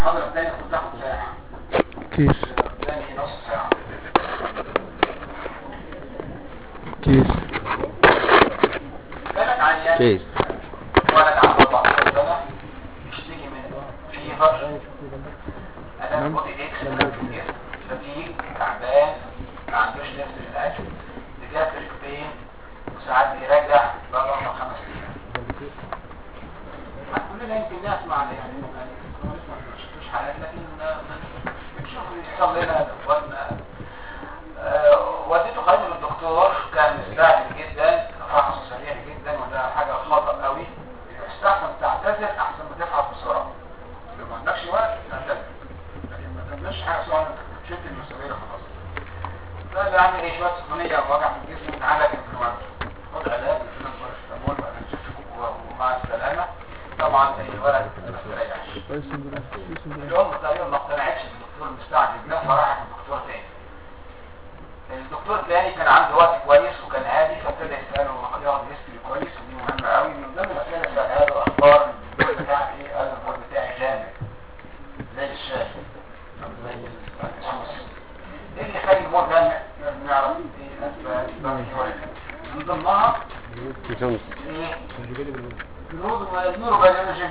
المحاضرة الثانية كنت تاخد ساعة كيس الثانية نص ساعة كيس ثلاث عيان كيس ولد عنده 14 سنة يشتكي من فيفر ألم بودي إكس في الجسم فتيج تعبان ما عندوش نفس للأكل بيجافر بين وساعات بيرجع بقى له خمس أيام كلنا يمكن نسمع يعني يعني لسه ما شفتوش حالات لكن بنشوف بيحصل لنا اخواننا آه، وديته خالد للدكتور كان مستعجل جدا فحصه سريع جدا وده حاجه خطا قوي استحسن تعتذر احسن ما تفحص بسرعه لو ما عندكش وقت تعتذر لكن ما تعملش حاجه سواء انت شلت المسؤوليه خلاص ده يعني ايه شويه سخونيه او وجع في الجسم تعالج انفلونزا خد علاج الفلوس ومع السلامه طبعا الولد ما استريحش الام تقريبا ما اقتنعتش بالدكتور المستعجل ده فراحت لدكتور تاني الدكتور الثاني كان عنده وقت كويس وكان هادي فابتدى يساله ياخد هيستوري كويس ودي مهمه قوي من ضمن الاسئله اللي سالها له اخبار الدكتور بتاعك ايه؟ قال له الدكتور بتاعي جامد زي الشاي أو زي السوس ايه اللي يخلي الامور جامد؟ لازم نعرف ايه الاسباب من ضمنها جونز ايه؟ نورو نورو بيولوجي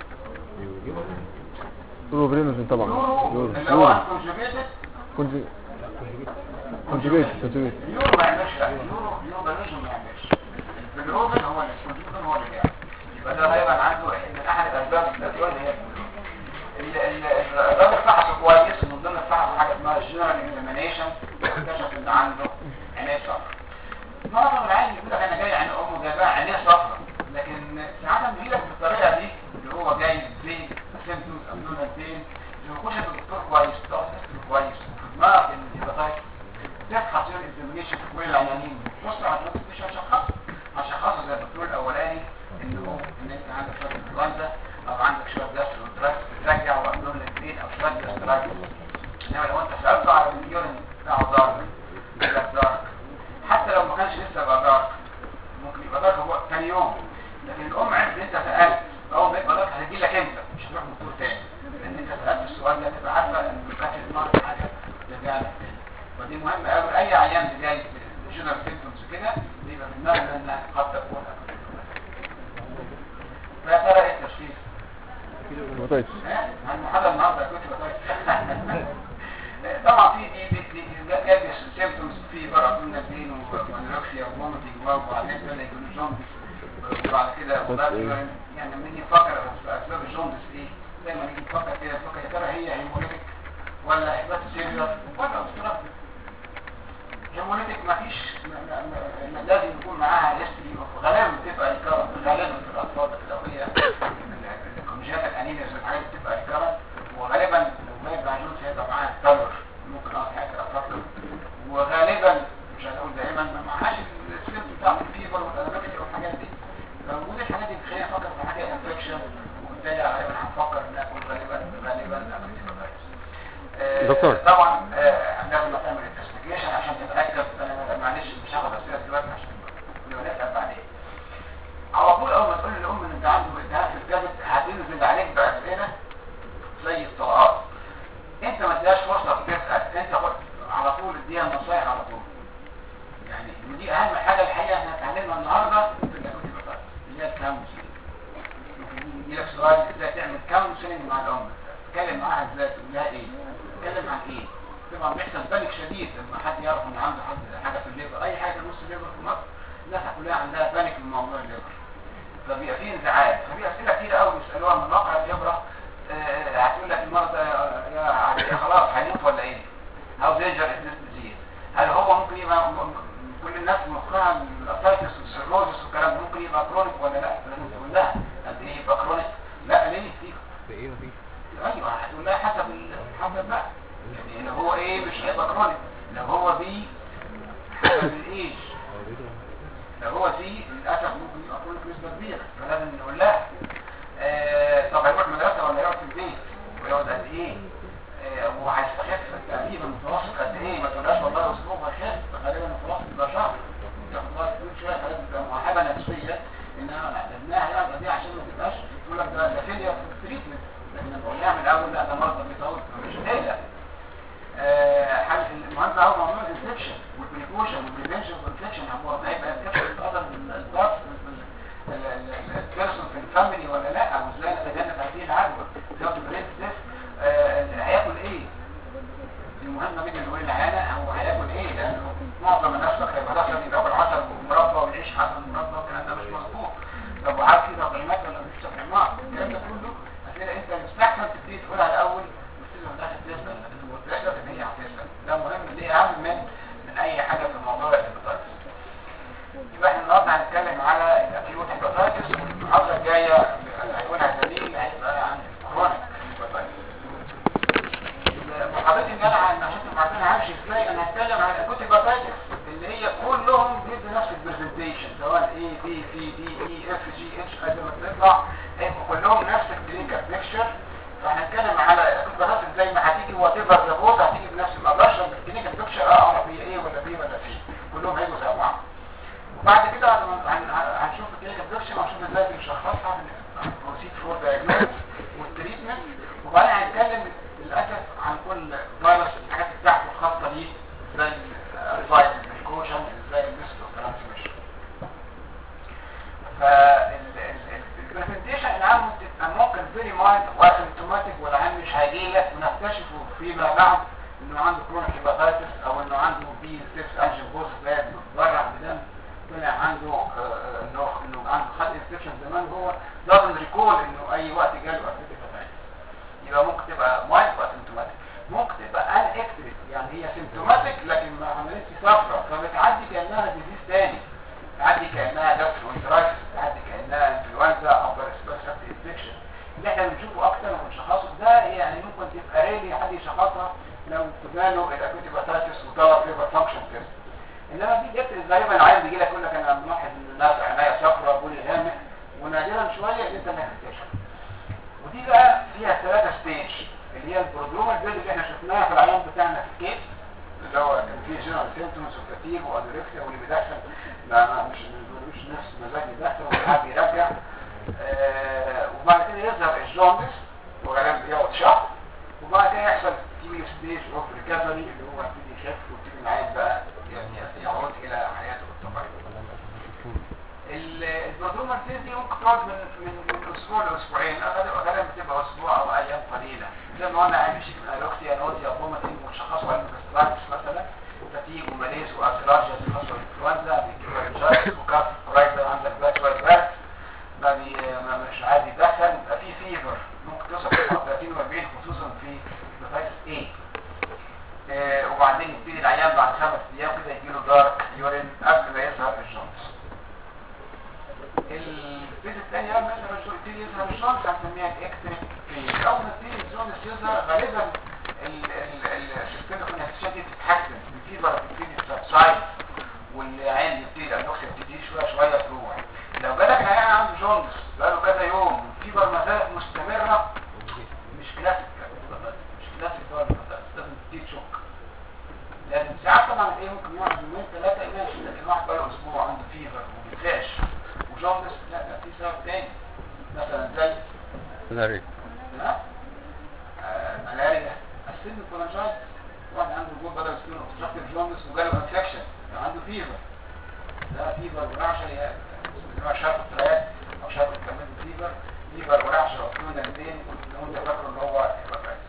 روبرينوجين طبعا نورو نورو اللي هو نورو كونجوجيتد كنت كونجوجيت كونجوجيت اليورو ما يعملش لا اليورو اليورو بلاش ما يعملش البلوفن هو اللي الكمبيوتر هو اللي بيعمل يبقى ده غالبا عنده من احد الاسباب التدوين هي ال- ال- ال- الراجل فحصه كويس ومن ضمن الفحص حاجه اسمها جنرال اكزامينيشن اكتشف ان عنده عينيه صفرا معظم العيال يقول لك انا جاي عن امه جايبها عينيه صفرا لكن ساعات بيجي لك بالطريقه دي اللي هو جاي بين سيمتومز ابنورمال بين لما يخش الدكتور كويس تقعد تحسب كويس دماغك ان الهيباتايتس تفحص يور اكزامينيشن في كل العيانين بص على الناس مش هشخص هشخصه زي الدكتور الاولاني ان هو ان انت عندك شويه انفلونزا او عندك شويه جاسترو تراكس بترجع وابنورمال بين او شويه جاسترايتس انما لو انت سالته على اليورين بتاعه دارك يقول لك دارك حتى لو ما كانش لسه بقى دارك ممكن يبقى دارك هو ثاني يوم لكن الام عرفت ان انت سالت اول ما يبقى دارك هتجي لك انت مش هتروح دكتور تاني لان انت سالت السؤال ده تبقى عارفه ان كانت المرض حاجه ترجع لك تاني ودي مهمه قوي اي عيان جاي بجنرال سيمبتومز كده بيبقى في دماغنا انها قد تكون لا ترى ايه التشخيص هيباتايتس ها؟ المحاضره النهارده كنت بطيء طبعا في دي دي دي جاب سيمبتومز في بارادونا بين وانوركسيا وفوميتنج وبعدين ابتدى يجيله جوندس وبعد كده وبعد يعني لما نيجي نفكر في اسباب الجوندس ايه دايما نيجي نفكر كده نفكر يا ترى هي هيموليتك ولا احباط سيلولر ولا اوستراب هيموليتك مفيش م- م- م- لازم يكون معاها هيستوري غالبا بتبقى ريكارنت غالبا في الاطفال لو هي الكونجنتال انيميا والحاجات دي بتبقى ريكارنت وغالبا لو ما يبقى جونز هيبقى معاها تلور ممكن اه ساعتها افكر وغالبا مش هنقول دائما ما معهاش السيمت بتاع الفيبر والانوركسيا والحاجات دي لو وجود الحاجات دي بتخلينا نفكر في حاجه انفكشن وبالتالي غالبا هنفكر ناكل غالبا غالبا انفكشن دكتور. طبعا آه، لازم تعمل انفستيجيشن عشان تتاكد انا معلش مش هاخد اسئله دلوقتي عشان نبقى نسال بعدين على طول اول ما تقول للام ان انت عنده التهاب في الكبد هتنزل عليك باسئله زي الطلقات انت ما تديهاش فرصه تسال انت خد على طول اديها نصايح على طول يعني ودي اهم حاجه الحقيقه احنا اتعلمنا النهارده في الاكوتي بطاطس اللي هي الكونسلنج ممكن يجي لك سؤال ازاي تعمل كونسلنج مع الام تتكلم معاها ازاي تقول لها ايه تتكلم عن ايه طبعا بيحصل بانيك شديد لما حد يعرف ان عنده حد حاجه في الليفر اي حاجه في نص الليفر في مصر الناس كلها عندها بانيك من موضوع الليفر فبيبقى فيه انزعاج ففي اسئله كتير قوي بيسالوها من واقع الخبره آه، هتقول لك المرضى يا يا خلاص هيموت ولا ايه؟ هاو دينجر از ذيس ديزيز؟ هل هو ممكن يبقى م- م- كل الناس مخها الاسايتس والسيروزس والكلام ده ممكن يبقى كرونيك ولا لا؟ لازم تقول لها قد ايه يبقى كرونيك؟ لا ليه فيه ايه مفيش ايوه هتقول لها حسب ال- حسب بقى يعني لو هو ايه مش هيبقى كرونيك لو هو بي حسب الايج لو هو سي للاسف ممكن يبقى كرونيك نسبه كبيره فلازم نقول لها آه طب هيروح مدرسه ولا يقعد في البيت ويقعد قد ايه آه وهيستخف تقريبا متوسط قد ايه ما تقولهاش والله اسبوع هيخف غالبا المتوسط يبقى شهر ياخد وقت طويل شويه فلازم تبقى موهبه نفسيه انها ابنها هيقعد قد ايه عشان ما تبقاش تقول لك ده ده فيلير في التريتمنت لكن لما اقول لها من الاول لا ده مرض انفكشن والبريكوشن والبريفنشن والانفكشن هو هيبقى بيفرق اصلا الباص البيرسون في الفاميلي ولا لا او ازاي نتجنب هذه العدوى سواء بريد هياكل ايه المهم من اللي هو العيانة هو هياكل ايه لانه معظم الناس فاكره يبقى داخل ياكل عسل ومربى ويعيش حسب المربى والكلام ده مش مظبوط طب وعارف في تطعيمات ولا مفيش تطعيمات الكلام ده كله هتلاقي انت مستحسن تبتدي تقول على الاول وتبتدي من داخل تسال وتحسب ان هي هتسال ده مهم دي اهم من من اي حاجه في الموضوع الهيباتايتس يبقى احنا النهارده هنتكلم على الاكيوت هيباتايتس والمحاضره الجايه اللي هيكونها دليل هيبقى عن الكرونيك هيباتايتس محاضرتي ان انا عن عشان تبقوا عارفين همشي ازاي انا هتكلم عن الاكوت هيباتايتس اللي هي كلهم بيدوا نفس البرزنتيشن سواء اي بي سي دي اي اف جي اتش قد ما تطلع هيبقوا كلهم نفس الكلينيكال بيكتشر فاحنا هنتكلم على الاكوت هيباتايتس زي ما هتيجي وات ايفر ذا بوز هتيجي بنفس الابرشن بالكلينيكال بيكتشر اه اعرف هي ايه ولا بي ولا سي كلهم هيبقوا زي بعض وبعد كده هن- هن- هنشوف الكلينيكال بيكتشر وهنشوف ازاي بنشخصها بروسيد فور دايجنوز والتريتمنت وبعدين هنتكلم للاسف عن كل فيروس الحاجات بتاعته الخاصه بيه زي الفايروس البريكوشن زي الريسك والترانسميشن فالبرزنتيشن العام بتبقى ممكن فيري مايند واسيمتوماتيك والعام مش هيجي لك ونكتشفه فيما بعد انه عنده كرونيك هيباتايتس او انه عنده بي 6 انجن بوز ده بره بدم طلع عنده آه، آه، انه انه عنده خد انفكشن زمان هو لازم ريكول انه اي وقت جاله اكيد هيباتايتس يبقى ممكن تبقى مايلد واسيمتوماتيك ممكن تبقى ان اكتريت يعني هي سيمتوماتيك لكن ما عملتش صفرة فبتعدي كانها ديزيز تاني تعدي كانها جاستروانترايتس تعدي كانها انفلونزا او باراسيتوس انفكشن اللي احنا بنشوفه اكتر وبنشخصه ده يعني ممكن تبقى ريلي حد يشخصها لو تبانه الاكوت هيباتايتس وطلب ليفر فانكشن تيست انما في جبت غالبا العيان بيجي لك يقول لك انا ملاحظ ان الناس عينيا صفرا بولي غامق ونادرا شويه انت انك تكتشف ودي بقى فيها ثلاثة ستيج اللي هي البروبلومال بيلد اللي احنا شفناها في العيان بتاعنا في الكيس اللي هو كان فيه جنرال سيمتومز وفتيج وانوركسيا واللي بيدخن لا ما مش مش نفس مزاج يدخن وحابب يرجع آه وبعد كده يظهر الجوندس وغالبا بيقعد شهر وبعد كده يحصل تي ستيج اوف ريكفري اللي هو يبتدي يخف ويبتدي العيان بقى يعني يعود الى حياته الطبيعيه البروتوما دي ممكن تقعد من من من اسبوع لاسبوعين غالبا غالبا بتبقى اسبوع او ايام قليله زي ما قلنا عامل شيء من الوكسيا نوزيا فوميتنج وشخصوا علم الاستراكس مثلا فتيج وماليز واسيلاجيا خاصه بالانفلونزا بيجيبوا رينجايتس وكاف رايزر عندك باك شويه باك ما بي ما مش عادي يدخن يبقى في فيفر ممكن توصل 39 و40 خصوصا في هيباتيتس ايه آه، وبعدين يبتدي العيان بعد خمس ايام كده يجيله دارك يورين قبل ما يظهر الجونز الفيز الثانية لما يظهر الجونز يبتدي يظهر الجونز هنسميها الاكتريك فيز اول ما يبتدي الجونز يظهر غالبا السيستم الكونكشن دي بتتحسن الفيبر بتبتدي تسبسايد والعين يبتدي النقص يبتدي شويه شويه تروح لو جالك عيان عنده جونز بقاله كذا يوم والفيبر ما زالت مستمره مش كلاسيك مش كلاسيك دول لازم تبتدي تشك لازم ساعات طبعا ايه ممكن يقعد يومين ثلاثه ماشي لكن واحد بقاله اسبوع عنده فيفر وما بينفعش وجوندس لا ده في سبب تاني مثلا زي لاري ها؟ آه، ملاريا السن الكولانجايت واحد عنده جول بدل سكين اوبستراكتيف جوندس وجاله انفكشن عنده فيفر ده فيفر ورعشه اللي هي بيسموها شارك التريات او شارك الكمان فيفر فيفر ورعشه وكمان الاثنين وانت فاكره ان هو هيباتايتس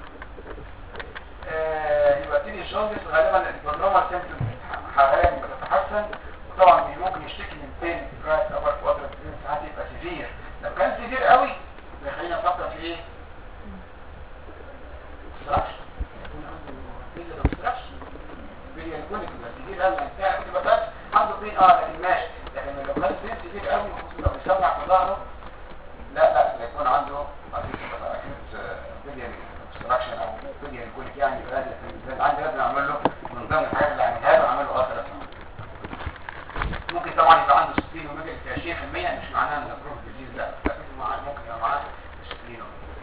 آه، يبقى تيجي الجوندس غالبا البرنامج سيمتوم حراريا بتتحسن وطبعا بي- ممكن يشتكي من بين رايت ابر كوادرنت ساعات يبقى سيفير لو كان سيفير قوي بيخلينا نفكر في ايه؟ obstruction. يكون عنده biliary obstruction. biliary colic يبقى سيفير قوي يعني بتاع كنت بس عنده بين اه لكن ماشي لكن لو كان بين سيفير قوي خصوصا لو بيسمع في ظهره لا لا يكون عنده اكيد biliary obstruction او biliary colic يعني يبقى لازم عندي لازم اعمل له من ضمن الحاجات اللي اعملها له اعمل له اه ممكن طبعا يبقى عنده سكرين وميجا في 20% مش معناه ان البروف ديزيز لا لكن مع- ممكن يبقى معاه سكرين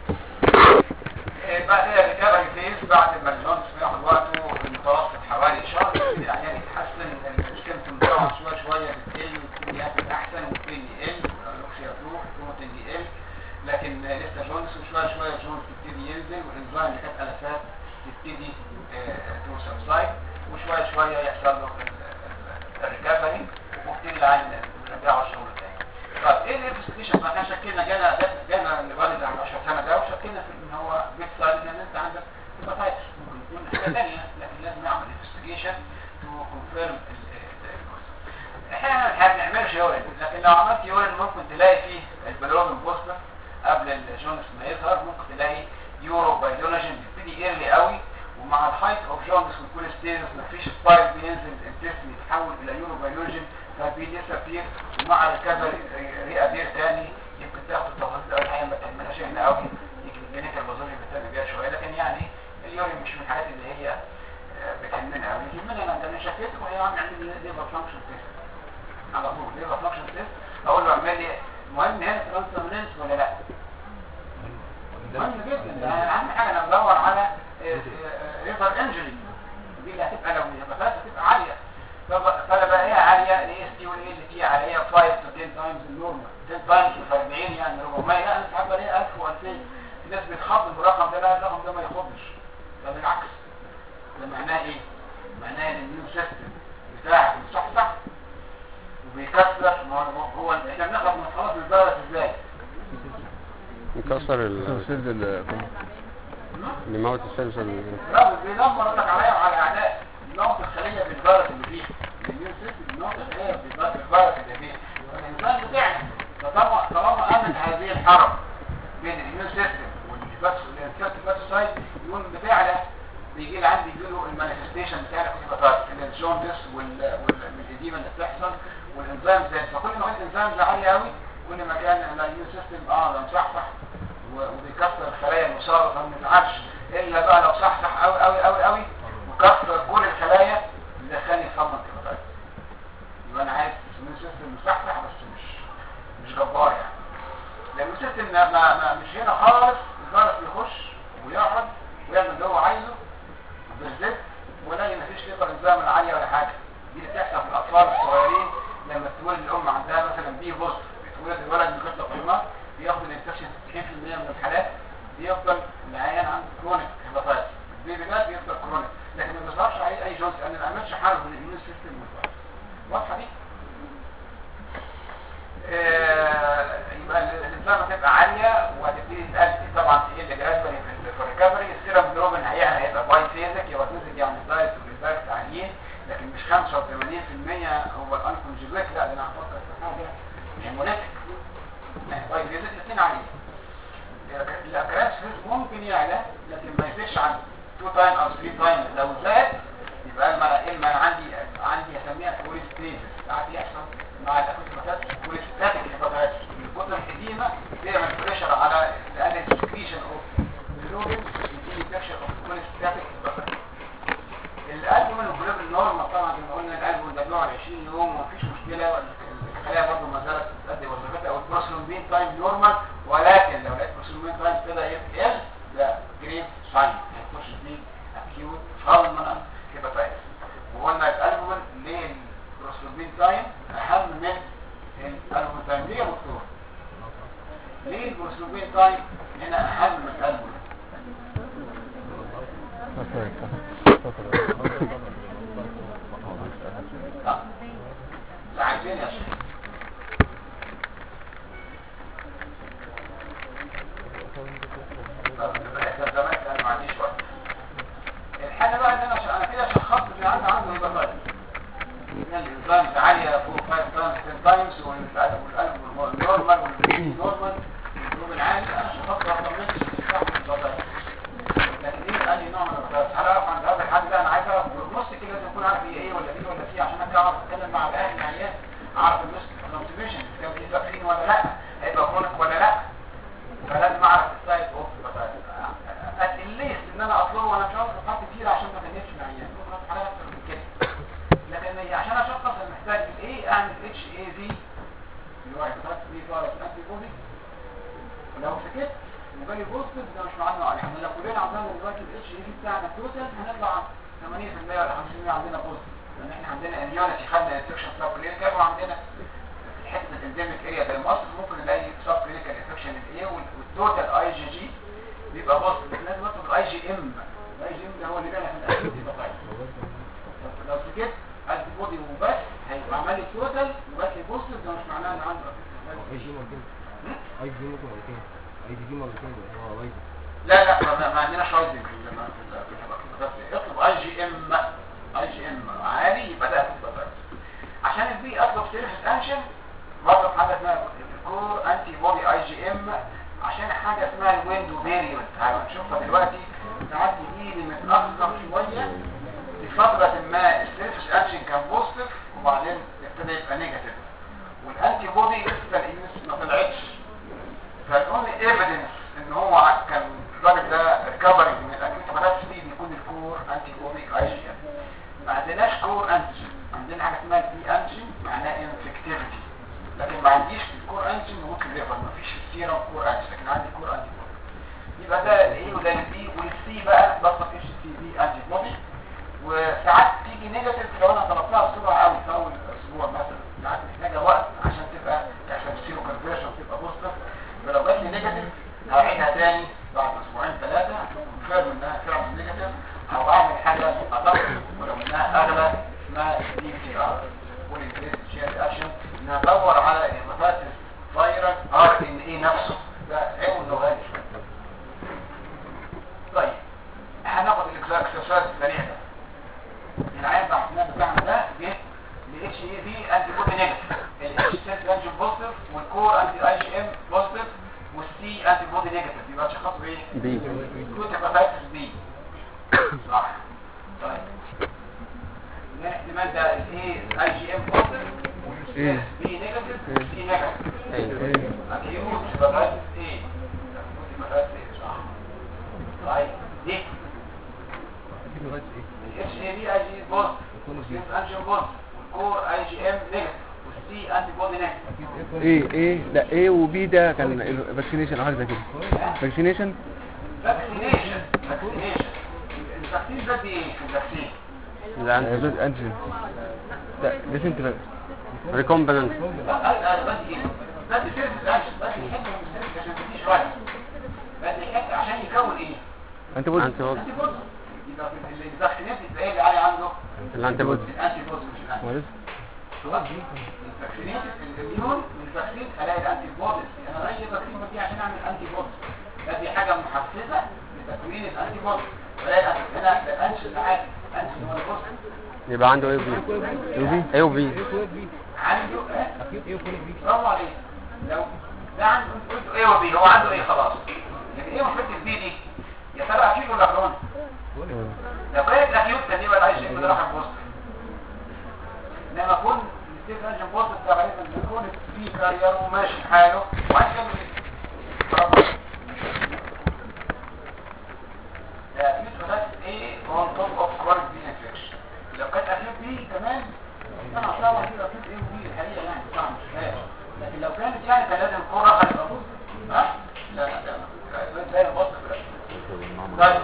بعد كده الريكفري فيز بعد ما الجونز بياخد وقته المتوسط حوالي شهر يبتدي العيان يتحسن السيمتوم طبعا شويه شويه بتقل ويبتدي ياكل احسن ويبتدي يقل الاوكسيا تروح الكروماتين يقل لكن لسه جونز وشويه شويه جونز تبتدي ينزل والانزيم اللي كانت الافات يبتدي تو سبسايد وشويه شويه يحصل له الريكفري ويبتدي العين يرجعوا الشغل تاني طب ايه الانفستيجيشن ما احنا شكينا جانا جانا الولد عند 10 سنه ده وشكينا في ان هو بيت سايد ان انت عندك هيباتايتس ممكن يكون حاجه ثانيه لكن لازم نعمل انفستيجيشن تو كونفيرم احيانا ما بنعملش يورين لكن لو عملت يورين ممكن تلاقي فيه البلوم بوستر قبل الجونس ما يظهر ممكن تلاقي يورو بايولوجين بيبتدي ايرلي قوي ومع الهايت اوف جونس والكوليستيرس مفيش سبايك بينزل الجسم يتحول الى يورو بايولوجين فبيديسابير ومع الكفر ريابير تاني يمكن تاخد التفاصيل اول حاجه ما تعملهاش احنا قوي يمكن الكلينيكال بازولي بتهتم بيها شويه لكن يعني اليورين مش من الحاجات اللي هي آه، بتهمنا قوي يهمنا انا انت شكيت وهي عم يعمل لي ليفر فانكشن تيست على طول ليفر فانكشن تيست اقول له اعمل لي مهم هنا ترانسفيرنس ولا لا مهم جدا ده اهم حاجه انا بدور على ريفر انجري دي اللي هتبقى لو الهباتات هتبقى عاليه طب- فانا بقى ايه عاليه الاي اس تي والاي اللي فيها عاليه 5 تو 10 تايمز النورمال 10 تايمز في 40 يعني 400 لا انا ساعات بلاقي 1000 و2000 الناس بتخاطب بالرقم ده لا الرقم ده ما يخضش ده بالعكس ده معناه ايه؟ معناه ان النيو سيستم بتاعك مصحصح وبيكسر ما هو- هو احنا بناخد من خلاص الفيروس ازاي؟ يكسر ال- سيلز ال بيموت السيلز ال- لا بيدمر لك عليا وعلى اعداء بيموت الخليه بالفيروس اللي فيها النيو سيستم بيموت الخليه بالفيروس اللي فيها الانسان بتاعنا فطالما طالما امن هذه الحرب بين النيو سيستم والانفكتيفايد يقول بتاع ده بيجي لي عندي يجي له المانيفستيشن بتاع الانفكتيفايد الجوندس والاديمه اللي بتحصل والانزيم زاد فكل ما كانت الانزيم عاليه قوي كل ما كان النيو سيستم اه ده مصحصح و- وبيكسر الخلايا المصابه فما يزعلش الا بقى لو صحصح قوي قوي قوي قوي وكسر كل الخلايا اللي دخلني في صمت الخلايا يبقى انا عايز النيو سيستم مصحصح بس مش مش جبار يعني لان السيستم ما, ما, ما مش هنا خالص الفيروس بيخش ويقعد ويعمل اللي هو عايزه بالذات ولا مفيش ليبر انزيم عاليه ولا حاجه دي اللي بتحصل في الاطفال الصغيرين لما تولد الام عندها مثلا بي بوست بتولد الولد من قصه قيمه بياخد الانفكشن 90% من الحالات بيفضل العيان عنده كرونيك هيباتايتس البيبي ده بيفضل كرونيك لكن ما بيظهرش عليه اي جونز لان ما عملش حرب من الاميون سيستم والفيروس واضحه دي؟ آه، يبقى الانسان هتبقى عاليه وهتبتدي تأدي طبعا تقل جرادولي في الريكفري السيرم جلوبين هيعلى هيبقى باي فيزك يبقى فيزك يعني الدايت والريفاكت عاليين لكن مش 85% هو الانكونجوجيت لا ده انا هفكر في حاجه هيموليتيك باي فيزك الاثنين عاليين الاكراس فيز ممكن يعلى لكن ما يزيدش عن 2 تايم او 3 تايم لو زاد يبقى اما اما عندي عندي اسميها كوليستيزيس ساعات يحصل مع الاكوتيماتات كوليستاتيك هيباتايتس الكتله القديمه بيعمل بريشر على لان السكريشن اوف فلويد يديني بريشر اوف كوليستاتيك هيباتايتس القلب من الجلوب النورمال طبعا زي ما قلنا القلب ده بيقعد 20 يوم ومفيش مشكله الخلايا برضه ما زالت بتأدي وظيفتها او البروسلومبين تايم نورمال ولكن لو لقيت البروسلومبين تايم ابتدى يقل ده جريف ساين هيخش فيه اكيوت فالمنال هيباتايتس وقلنا الالبومين ليه البروسلوبين تايم اهم من الالبومين تايم ليه يا دكتور؟ ليه البروسلوبين تايم هنا اهم من الالبومين؟ اه عايزين يا شيخ طب احنا زمان انا ما عنديش وقت الحاجه بقى ان انا ش- انا كده شخصت اللي عنده عنده هيباتايتس الانزيمز عاليه فوق 5 تايمز 10 تايمز والقلب والقلب نورمال والبي نورمال الجروب العالي انا شخصت ما طمنتش في صاحب الهيباتايتس لكن ايه قال لي نوع من الهيباتايتس هل اعرف عند هذا الحد ده انا عايز اعرف نص كده لازم اكون عارف هي ايه ولا دي ولا دي عشان انا اعرف اتكلم مع الاهل العيان اعرف الريسك كونتريبيوشن كان في فاكسين ولا لا هيبقى كرونيك ولا لا فلازم اعرف السايد اوف اتليست ان انا اطلبه وانا مش عارف خط كتير عشان ما تنفش العيان ممكن اطلب حاجه اكتر من كده لكن عشان اشخص انا محتاج ايه اعمل اتش اي في اللي هو هيبقى في فيروس انتي بودي ولو سكت وجالي بوزيتيف ده مش معناه احنا لو كلنا عملنا دلوقتي الاتش اي في بتاعنا توتال هنطلع 80% ولا 50% عندنا بوزيتيف لان احنا عندنا اميونيتي خدنا انفكشن سب كلينيكال وعندنا في حته الانديميك اريا زي مصر ممكن نلاقي سب كلينيكال انفكشن الايه والتوتال اي جي جي بيبقى بوزيتيف لازم نطلب الاي جي ام الاي جي ام ده هو اللي بيعمل في الاكيوت هيباتايتس لو سكت انتي بودي وبس هيبقى عمل لي توتال وبس بوزيتيف ده مش معناه ان عنده اي جي مرتين اي جي ممكن مرتين اي جي مرتين هو وايد لا لا ما, ما عندناش رايزنج في ال- في ال- في الهيباتايتس اطلب اي جي ام اي جي ام عالي يبقى ده هيباتايتس عشان البي اطلب سيرفيس انشن بطلب حاجه اسمها الكور انتي بودي اي جي ام عشان حاجه اسمها الويندو فيريونت هنشوفها دلوقتي ساعات يجي لي متاخر شويه في فتره ما السيرفيس انشن كان بوزيتيف وبعدين ابتدى يبقى نيجاتيف والانتي بودي لسه الانس ما طلعتش فالاونلي ايفيدنس ان هو كان الراجل ده ريكفري من الاكيوت هيباتايتس بي بيكون الكور انتي بودي اي جي ام ما عندناش كور انتيجين عندنا حاجه اسمها البي انتيجين معناها انفكتيفيتي لكن ما عنديش الكور انتيجين ممكن ليفر ما فيش في السيرم كور انتيجين لكن عندي كور انتي بودي يبقى ده الاي وده البي والسي بقى بطلب اتش سي بي انتي بودي وساعات تيجي نيجاتيف لو انا طلبتها بسرعه قوي في اول اسبوع مثلا ساعات محتاجه وقت عشان تبقى يحصل سيرو كونفرجن تبقى بوزيتيف فلو جات لي نيجاتيف هعيدها تاني بعد اسبوعين ثلاثه كونفيرم انها فعلا نيجاتيف او اعمل حاجه ادق ولو انها اغلى اسمها دي سي ار بولينجريس شير اكشن ان ادور على الهيباتيتس فيروس ار ان اي نفسه ده علم لغوي شويه طيب هناخد الاكسرسايز السريع ده العيان بتاع السنان بتاعنا ده جه ل اتش اي في انتي بودي نيجاتيف الاتش سيلز انجن بوزيتيف والكور انتي اي جي ام بوزيتيف والسي انتي بودي نيجاتيف يبقى شخص بايه؟ بي كود هيباتيتس بي صح طيب ده احتمال ده الايه اي جي ام بوزيتيف إيه. بي نيجاتيف سي نيجاتيف ايوه اكيوت هيباتيتس ايه اكيوت هيباتيتس ايه صح طيب دي لغايه ايه الاتش اي بي اي جي بوزيتيف والسيلز انجن بوزيتيف والكور اي جي ام نيجاتيف والسي انتي بودي نيجاتيف اكيد ايه ايه ايه لا ايه وبي ده كان فاكسينيشن او حاجه زي كده فاكسينيشن فاكسينيشن فاكسينيشن الفاكسين ده ايه في الفاكسين الانتي انتيجين لا ديسنت ريكومبننت بدي ايه بدي سيرفيس اكشن بدي حته من السيرفيس عشان تديش رايت بدي حته عشان يكون ايه انت بودي انتي بودي انتي بودي يبقى في ال- الفاكسينات بتلاقي اللي علي عنده الانتي بودي الانتي بودي مش الانتي معلش خلاص الفاكسينات الاميون من الفاكسين الاقي الانتي بوديز انا اي فاكسين بدي عشان اعمل انتي بوديز بدي حاجه محفزه لتكوين الانتي بوديز ولاقي الأنتي- هنا الانشن عادي انشن هو البوزيتيف يبقى عنده ايه وبي وبي ايه وبي ايه كوليك بي عنده ايه اكيد ايه كوليك بي برافو عليك لو ده عنده قلت ايه وبي هو عنده ايه خلاص يعني ايه مفيد البي دي يا ترى اكيد ولا كرون لو كانت اكيوت كان يبقى الاي جي ده راح بوست انما كون الستيت انجن بوست ده غالبا بيكون في كارير وماشي حاله وعايز يعمل ايه ده اكيد فتاة ايه اون توب اوف كرونيك بي انفكشن لو كانت اكيوت بي كمان انا طبعا كده اكيد ايه وبي الحقيقه يعني طبعا مش فاهم لكن لو كانت يعني كان لازم الكوره هتبقى بوست ها لا لا لا زي البوست كده طيب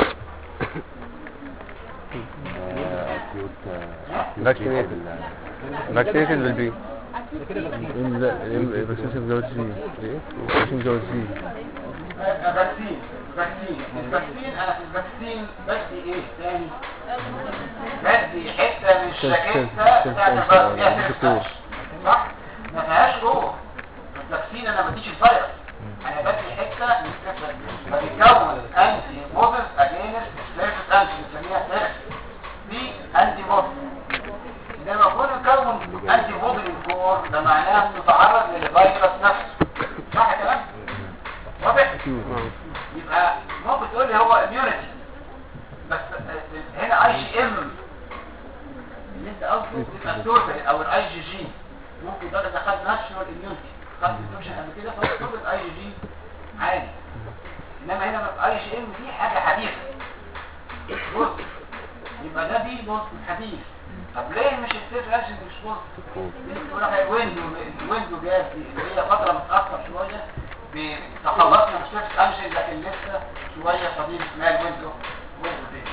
فاكسينيتد فاكسينيتد بالبي ده كده فاكسين الفاكسينيشن زود سي ايه الفاكسين زود سي فاكسين فاكسين الفاكسين انا في الفاكسين بدي ايه تاني بدي حته من الشاكيته بتاعت الفيروس فيها دكتور. سيرفس صح ما فيهاش روح الفاكسين انا ما بديش الفيروس انا بدي حته من السيرفس فبيكون انتي بوديز اجينست سيرفس انتي بنسميها سيرفس دي انتي بوديز لما اكون مكون انتي بودي الكور ده معناه انه تعرض للفيروس نفسه صح كلام واضح يبقى ممكن تقول لي هو اميونيتي بس آه، هنا اي جي ام اللي انت قصده يبقى التوتال او الاي جي جي ممكن ده اذا خد ناتشورال اميونيتي خد انفكشن قبل كده فالتوتال الاي جي جي عادي انما هنا الاي جي ام دي حاجه حديثه بص يبقى ده دي بص حديث طب ليه مش السيف اكشن مش بص بتقول لك الويندو الويندو جاز دي اللي هي فتره متاخر شويه بتخلصنا من السيف اكشن لكن لسه شويه قديم اسمها الويندو ويندو دي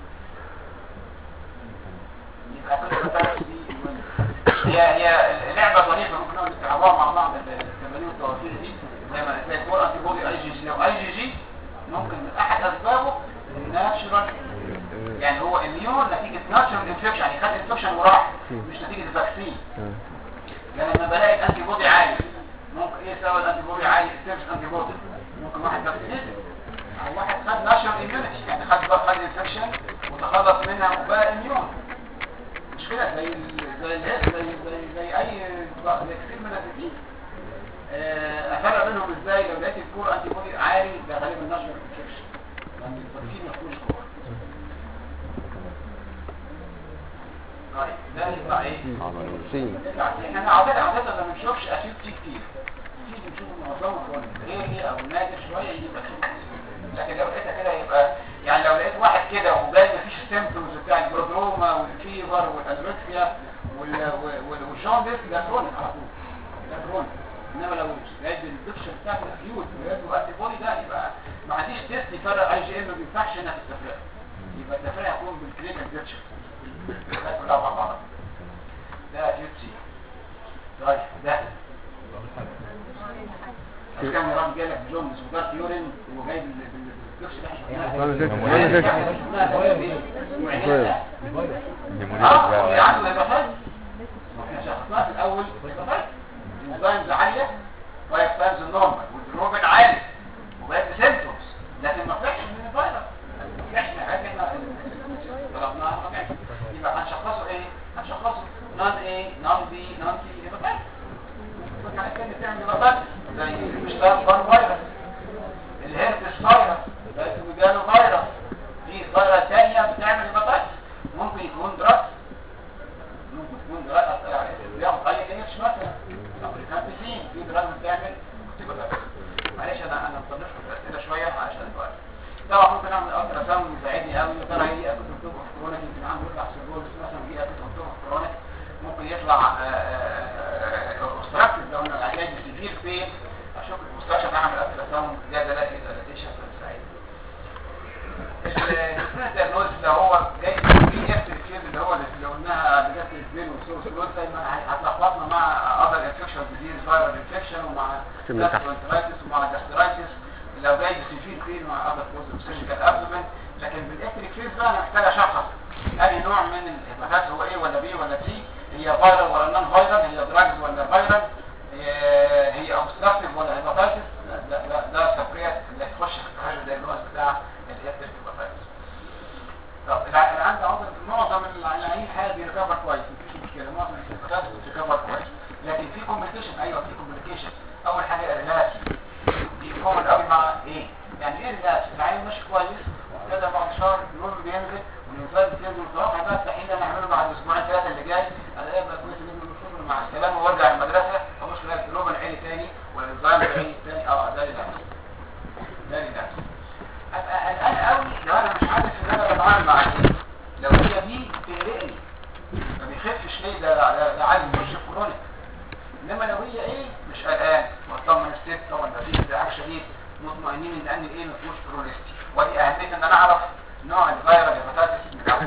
يبقى كل الفترات دي الويندو. هي هي لعبه ظريفه ممكن نقعد نلعبوها مع بعض التمارين والتوافير دي زي ما زي الكوره انتي بودي اي جي جي لو اي جي جي ممكن من احد اسبابه الناتشورال فاكسين مش نتيجه الفاكسين آه. يعني لما بلاقي الانتي بودي عالي ممكن ايه سبب الانتي بودي عالي ستيبس انتي بودي ممكن واحد فاكسينيتد او واحد خد ناشونال اميونيتي يعني خد خد انفكشن وتخلص منها وبقى اميون مش كده زي ال زي ال زي زي, زي اي زي كتير من الديزيز آه، افرق بينهم ازاي لو لقيت الكور انتي بودي عالي ده غالبا ناشونال انفكشن لان الفاكسين ما فيهوش كور طيب ده يبقى ايه سي احنا عادة عادة ما بنشوفش اسيد تي كتير في بنشوف معظمه كرونيك او نادر شويه يجي بكتير لكن لو لقيتها كده يبقى يعني لو لقيت واحد كده وجاي مفيش سيمبتومز بتاع الجرودروما والفيبر والانوركسيا والجوندس ده كرونيك على طول ده كرونيك انما لو جاي بالبيكشر بتاعت الاكيوت ويبقى انتي بودي ده يبقى ما عنديش تيست يفرق اي جي ام ما بينفعش هنا في التفرقه يبقى التفرقه هيكون بالكلينيكال بيكشر كلها مع بعض ده جيبسي طيب ده كان راجل جالك جونز وجات يورين وجاي بالكرش ده وانا زيت وانا زيت اه يا عم يبقى فاهم احنا شخصناها في الاول يبقى فاهم الانزيمز عاليه فايف تايمز النورمال والدروبين عالي وبقت سيمبتومز لكن ما طلعش من الفيروس ما طلعش من الحاجات اللي احنا طلبناها ما طلعش يبقى هنشخصه ايه؟ هنشخصه نون ايه نون بي نون سي يبقى فاهم الحاجات اللي بتعمل بطاطس زي مش بار فيروس الهربس فيروس ده اسمه جاله فيروس في فيروس ثانيه بتعمل بطاطس ممكن يكون دراس ممكن تكون دراس يعني بياخد اي كيش مثلا افريكانتين في دراس بتعمل بطاطس معلش انا انا مصنفكم الاسئله شويه عشان الوقت طبعا ممكن اعمل الترا ساوند يساعدني قوي يا ترى هي اكيد مكتوب كرونيك يمكن عنده يطلع سيرفولس مثلا دي اكيد مكتوب كرونيك ممكن يطلع اوبستراكتيف لو انا العلاج سيفير فين اشوف المستشفى اعمل الترا ساوند ده دلالة دلالتيشن الدياجنوز اللي هو جاي في اف الكيز اللي هو اللي قلناها بجد البين والسورس لود دايما هتلخبطنا مع اذر انفكشن ديزيز فايرال انفكشن ومع من تحت. جاسترونترايتس ومع جاسترايتس لو جاي بسيفير فين مع اذر كوز سيرجيكال ابدومن لكن بالالكتريك فيز بقى انا محتاج اشخص اي نوع من الهيباتات هو ايه ولا بي ولا سي هي فايرال ولا نون فايرال هي دراجز ولا فايرال هي اوبستراكتيف ولا هيباتايتس ده ده ده التفريق اللي تخش في هذا الدياجنوز بتاع الالكتريك هيباتايتس طب الع- اللي عنده عضل معظم العيانين حاجه بيركفر كويس مفيش مشكله معظم الهيباتايتس بيركفر كويس لكن في كومبليكيشن ايوه في كومبليكيشن اول حاجه الريلابس دي كومن قوي مع ايه يعني ايه الريلابس العيان ماشي كويس وكده بعد شهر النور بينزل والانسان بتنزل متوقع بقى التحليل اللي هنعمله بعد الاسبوعين ثلاثه اللي جاي الاقي بقى كويس جدا من الشغل مع السلامه وارجع المدرسه ابص الاقي الجلوبال عيني تاني والانزيم عيني تاني اه ده ريلابس ده ريلابس ابقى قلقان قوي لو انا مش عارف ان انا بتعامل مع ايه لو هي دي بتقلقني ما بيخفش ليه ده ده, ده عادي مش كرونيك انما لو هي ايه مش قلقان واطمن الست طبعا ده فيه ازدعاج شديد مطمئنين ان ان الايه ما فيهوش كرونيستي ودي اهميه ان انا اعرف نوع الفيروس هيباتيتس بتاعته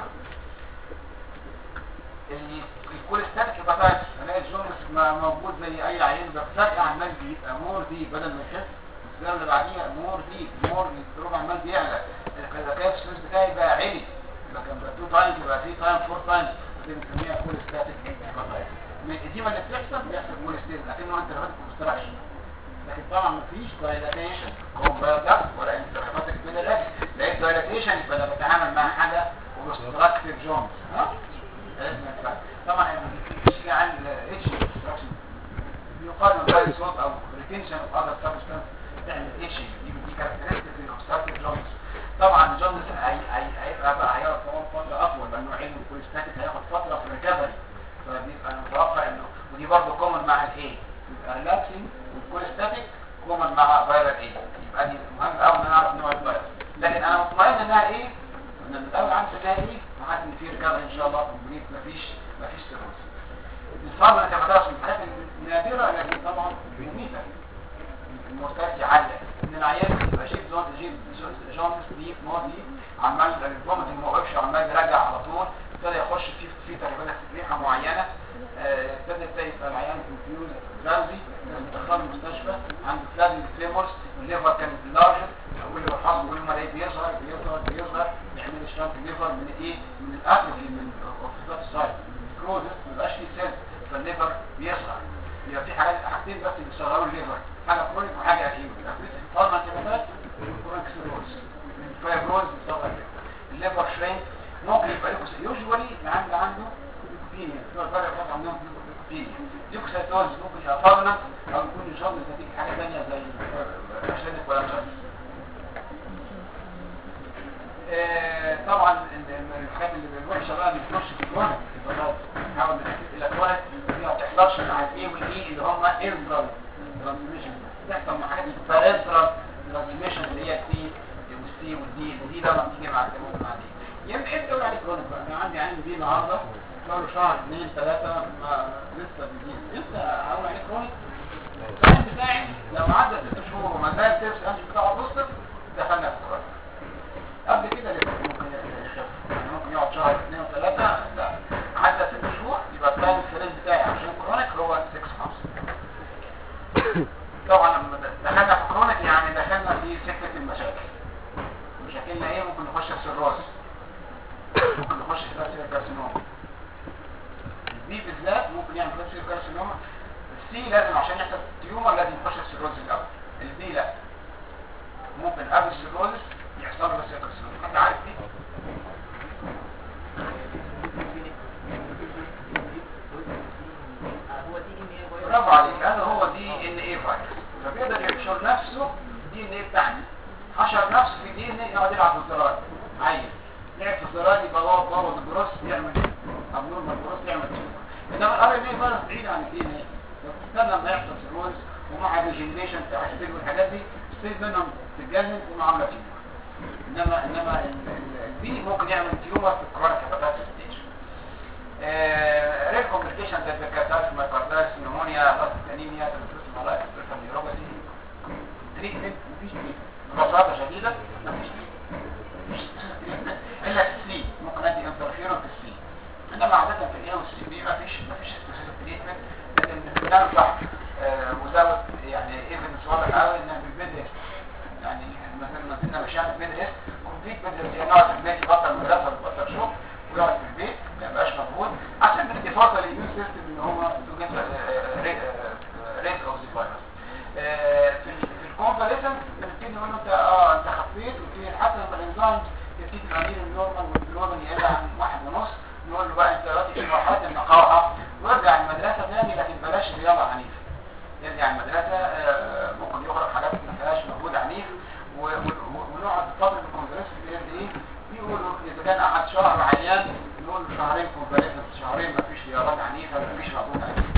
ال- الكوليستاتيك هيباتيتس الاقي الجونس ما موجود زي اي عيان بس فجاه عمال بيبقى مور دي بدل ما يخف السنه اللي بعديها مور دي مور الدروب عمال بيعلى الكازاكاف السويس بتاعي بقى عالي يبقى كان بقى 2 تايمز يبقى 3 تايمز 4 تايمز دي بنسميها كوليستاتيك هيباتيتس من الاديمه اللي بتحصل بيحصل كوليستيز لكنه انت ما كونستراكشن لكن طبعا مفيش دايلاتيشن كومبايلات ولا انترفاتيك بيلاريك لقيت دايلاتيشن يبقى انا بتعامل مع حاجه اوبستراكتيف جونز ها لازم نفهم. طبعا بيجي عن اتش يقال ان ده صوت او ريتنشن اوف اذر سبستانس تعمل اتش دي دي كاركترستيك للاوبستراكتيف جونز طبعا الجونز هي- هي- هيبقى بقى هيقعد فتره اطول لانه علم الكوليستاتيك هياخد فتره في الريكفري فبيبقى انا متوقع انه ودي برضه كومن مع الايه يبقى ريلابسنج والكوليستاتيك كومن مع فيروس ايه يبقى دي مهم قوي ان انا اعرف نوع الفيروس لكن انا مطمئن انها ايه ان من الاول عارف انها ايه وعارف ان في ريكفري ان شاء الله كومبليت مفيش مفيش سيروس الفرق اللي كانت من الحاجات النادره لكن طبعا مميته المرتفع عالية ان العيان يبقى شيب زون جيب جونس دي ماضي عمال الفوميتنج ما وقفش عمال يرجع على طول ابتدى يخش في في تقريبا ريحه معينه آه، ابتدى ابتدى يبقى العيان كونفيوز دراوزي دخل المستشفى عنده فلازم تريمورز الليفر كان لارجر واللي حظه كل ما الاقيه بيظهر بيظهر بيظهر يعمل اشتراك الليفر من ايه من الاكل من اوفيسات السايد نيكروزس ما يبقاش فيه سيل فالليفر بيصغر يبقى في حاجات حاجتين بس بيصغروا الليفر حاجه كرونيك وحاجه اكيوت فارما كده كرونيك سيروز فايبروز بيصغر الليفر الليفر شرينك ممكن يبقى ليكوس يوجوالي العامل عنده ليكوبينيا في فرق خاص عندهم ليكوبينيا ليكوسايتوز ممكن يبقى فارما او يكون يشمل نتيجه حاجه ثانيه زي عشان ولا مش آه، طبعا ال- ال- الحاجات اللي الوحشه بقى بتخش في الكرونيك نحاول نركز الى الكرونيك دي ما بتحصلش مع الاي والاي اللي هم انترال ترانسميشن بتحصل مع حاجات بارنترال ترانسميشن اللي هي السي والسي والدي الدي ده لما تيجي مع ممكن مع دي يبقى انت تقول عليه كرونيك بقى انا عندي عين دي النهارده له شهر اثنين ثلاثه ما لسه بيجي انت هقول عليه كرونيك العين بتاعي لو عدى ست شهور وما زال ترس انش بتاعه بوستر دخلنا في الكرونيك قبل كده لسه ممكن يخف يعني ممكن يقعد شهر اثنين وثلاثة لا عدى ست شهور يبقى التايم فريم بتاعي عشان كرونيك هو 6 5 طبعا لما دخلنا في كرونيك يعني دخلنا في سكة المشاكل مشاكلنا ايه ممكن نخش في سيروز ممكن نخش في فاسيلر كارسينوما البي بالذات ممكن يعمل فاسيلر كارسينوما السي لازم عشان يحصل تيومر لازم يخش في سيروز الاول البي لا ممكن قبل السيروز يحصل له فاسيلر كارسينوما حد عارف دي برافو عليك هذا هو دي ان ايه فايروس فبيقدر ينشر نفسه دي ان ايه بتاعنا حشر نفسه في دي ان ايه يقعد يلعب في الزراير عيل لعب في الزراير يبقى هو بوظ الجروس يعمل ابنورمال جروس يعمل تيومر انما الار ان ايه فيروس بعيد عن الدي ان ايه تستنى لما يحصل سيروز ومع الريجنريشن بتاع السيل والحاجات دي ستيج منهم تتجنن ومعامله تيومر انما انما ال- ال- البي ممكن يعمل تيومر في الكرونيك هيباتايتس ستيج ريد كومبليكيشن زي البركاتايتس مايكاردايتس نيمونيا لاست انيميا تنفس الملايك تنفس نيوروباثي تريتمنت مفيش تريتمنت ببساطه شديده مفيش تريتمنت الا السي ممكن ادي انترفيرون في السي انما عاده في الاي والسي بي مفيش مفيش سبيسيفيك تريتمنت لكن بننصح مزود يعني ايفنس واضح قوي ان بالبيد يعني مثلا ما زلنا ماشيين في البيد ريست كومبليت بيد ريست يعني يقعد في البيت يبطل مدرسه ويبطل شغل ويقعد في البيت ما يبقاش مجهود عشان بندي فرصه للإيميون سيستم ان هو تو جيت ريت اوف ذا فيروس في ال- في الكونفاليسنت بنبتدي نقول له انت اه انت خفيت وتبتدي حتى لما الانزيم يبتدي الامير النورمال والجلوبال يقل عن واحد ونص نقول له بقى انت دلوقتي في مرحله النقاهه وارجع المدرسه تاني لكن بلاش رياضه عنيفه يرجع المدرسة آه، ممكن يخرج حاجات ما فيهاش مجهود عنيف و- و- ونقعد فترة الكونفرنس بيريد ايه بيقولوا اذا كان قعد شهر عيان نقول له شهرين كونفرنس شهرين ما فيش رياضات عنيفة ما فيش مجهود عنيف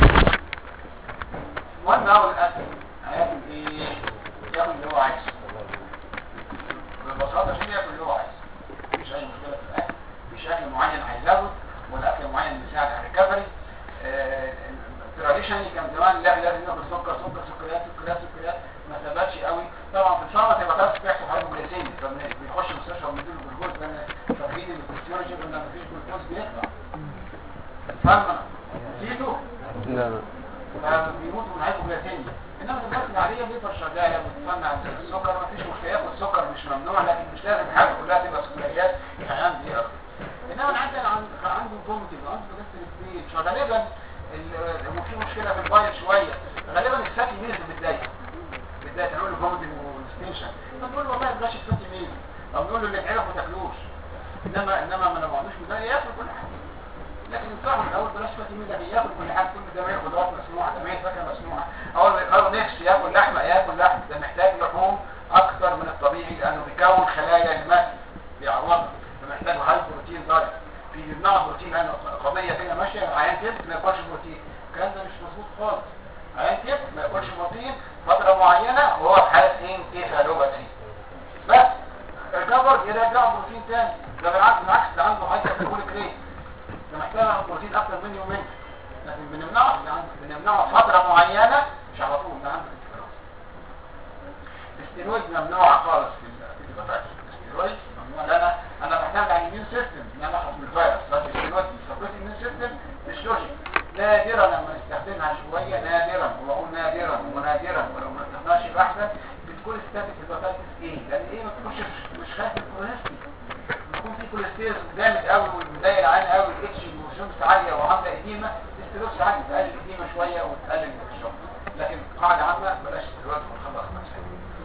المهم اول الاكل هياكل ايه؟ ياكل اللي هو عايزه ببساطة عشان ياكل اللي هو عايزه مفيش اي مشكلة في الاكل مفيش اكل معين هيزود ولا اكل معين يساعد على الريكفري تراديشنالي كان زمان لا لازم ياكل سكر سكر سكريات سكريات سكريات ما ثبتش قوي طبعا في الفارما تبقى بس بيحصل هايبوجليسيميا فبيخش المستشفى وبيديله جلوكوز لان فاكرين ان الفسيولوجي قلنا مفيش جلوكوز بيطلع فاهمه نسيته لا لا فبيموتوا من هايبوجليسيميا انما الناس العاديه بيقدر شغاله بتصنع السكر مفيش مشكله ياخد سكر مش ممنوع لكن مش لازم حاجه كلها تبقى سكريات العيان بيقدر انما انا عندي عن- عنده فوميتنج عنده جاستريك فغالبا ال- وفي مشكله في البايل شويه غالبا الفاتي ميلز بتضايق بتضايق نقول له فوميتنج وستيشن فنقول له والله بلاش الفاتي ميلز او نقول له اللي اتعرف ما تاكلوش انما انما ما لو ما عندوش ميزان ياكل كل حاجه لكن الصراحه من الاول بلاش فاتي ميلز يعني ياكل كل حاجه كل ده ما ياكل خضروات مسموعه ده ما ياكل فاكهه مسموعه اول ما يقرر نفسه ياكل لحمه ياكل لحم ده محتاج لحوم اكتر من الطبيعي لانه بيكون خلايا المثل بيعوضها فمحتاج هاي بروتين دايت في نوع بروتين لانه قضيه كده ماشيه عيان كبد ما ياكلش بروتين الكلام ده مش مظبوط خالص عيان كبد ما ياكلش بروتين فتره معينه وهو في حاله انكفالوباثي بس الكفر يرجع بروتين تاني ده بالعكس بالعكس ده عنده هاي كاتيجوريك ريت ده محتاج بروتين اكتر مني ومنك لكن بنمنعه ده عنده بنمنعه فتره معينه مش على طول ده عنده انكفالوباثي الاستيرويد ممنوع خالص في ال- في الهيباتايتس الاستيرويد ممنوع لان انا بعتمد على الاميون سيستم ان انا اخد من الفيروس بس الاستيرويد بيسبريت الاميون سيستم مش لوجيك نادرا لما نستخدمها شويه نادرا واقول نادرا ونادرا ولو ما استخدمناش يبقى احسن بتكون ستاتيك هيباتايتس ايه لان ايه ما تخشش مش خايف من الكوليسترول بيكون في كوليسترول جامد قوي والبدايه العالي قوي اتش ستيروكس عاليه وعامله اديمه الستيروكس عالي تقلل الاديمه شويه وتقلل من الشغل لكن قاعده عامه بلاش ستيروكس ونخلص نفسنا